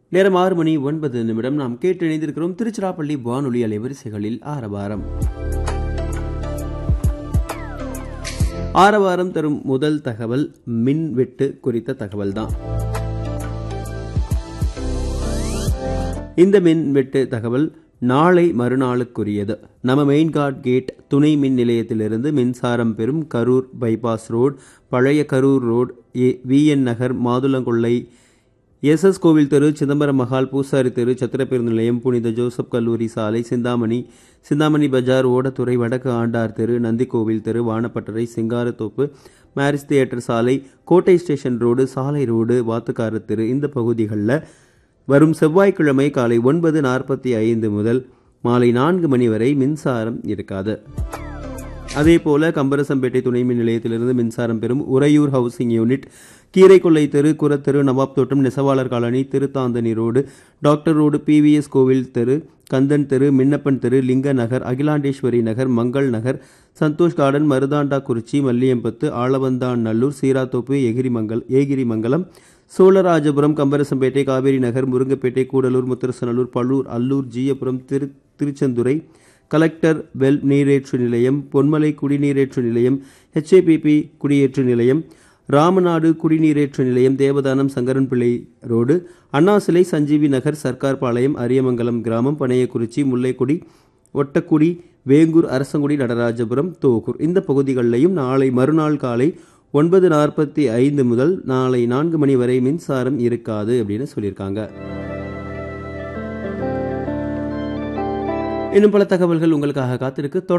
நேரம் ஆறு மணி ஒன்பது நிமிடம் நாம் கேட்டு இணைந்திருக்கிறோம் திருச்சிராப்பள்ளி வானொலி அலைவரிசைகளில் ஆரவாரம் ஆரவாரம் தரும் முதல் தகவல் மின்வெட்டு குறித்த தகவல் தான் இந்த மின்வெட்டு தகவல் நாளை மறுநாளுக்குரியது நம்ம மெயின்காட் கேட் துணை மின் நிலையத்திலிருந்து மின்சாரம் பெறும் கரூர் பைபாஸ் ரோடு பழைய Karur road A VN Nagar Mathulankollai S S கோவில் தெரு சிதம்பரம் மகால் பூசாரி தெரு சத்திரப்பேருந்து நிலையம் புனித ஜோசப் கல்லூரி சாலை சிந்தாமணி சிந்தாமணி பஜார் ஓடத்துறை வடக்கு ஆண்டார் தெரு நந்திக்கோவில் தெரு வானப்பட்டறை சிங்காரத்தோப்பு மேரிஸ் தியேட்டர் சாலை கோட்டை ஸ்டேஷன் ரோடு சாலை ரோடு வாத்துக்கார தெரு இந்த பகுதிகளில் வரும் செவ்வாய்க்கிழமை காலை ஒன்பது நாற்பத்தி ஐந்து முதல் மாலை நான்கு மணி வரை மின்சாரம் இருக்காது அதேபோல கம்பரசம்பேட்டை துணை மின் நிலையத்திலிருந்து மின்சாரம் பெறும் உறையூர் ஹவுசிங் யூனிட் கீரைக்கொள்ளை தெரு குரத்தெரு Nawab Thottam Nesavalar colony Thiruthanthani road doctor road PVS கோவில் தெரு கந்தன் தெரு மின்னப்பன் தெரு Linga Nagar Akilandeswari Nagar Mangal Nagar Santhosh garden Maruthandakurichi Malliyampathu Alavanthan Nallur Seerathoppu Egirimangal Egirimangalam Cholarajapuram Kambarasampettai Kaveri Nagar Murungapettai Koodalur Mutharasanallur Pallur Allur Jeeyapuram Thiru Thiruchendurai collector well நீரேற்று நிலையம் பொன்மலை குடிநீரேற்று நிலையம் ஹெச்ஏபிபி குடியேற்று நிலையம் ராமநாடு குடிநீரேற்று நிலையம் தேவதானம் சங்கரன்பிள்ளை ரோடு அண்ணா சிலை சஞ்சீவி நகர் சர்க்கார் பாளையம் அரியமங்கலம் கிராமம் பனையக்குறிச்சி முல்லைக்குடி ஒட்டக்குடி வேங்கூர் அரசங்குடி நடராஜபுரம் தோகூர் இந்த பகுதிகளிலையும் நாளை மறுநாள் காலை ஒன்பது நாற்பத்தி ஐந்து முதல் நாளை நான்கு மணி வரை மின்சாரம் இருக்காது அப்படின்னு சொல்லியிருக்காங்க இன்னும் பல தகவல்கள் உங்களுக்காக காத்திருக்கு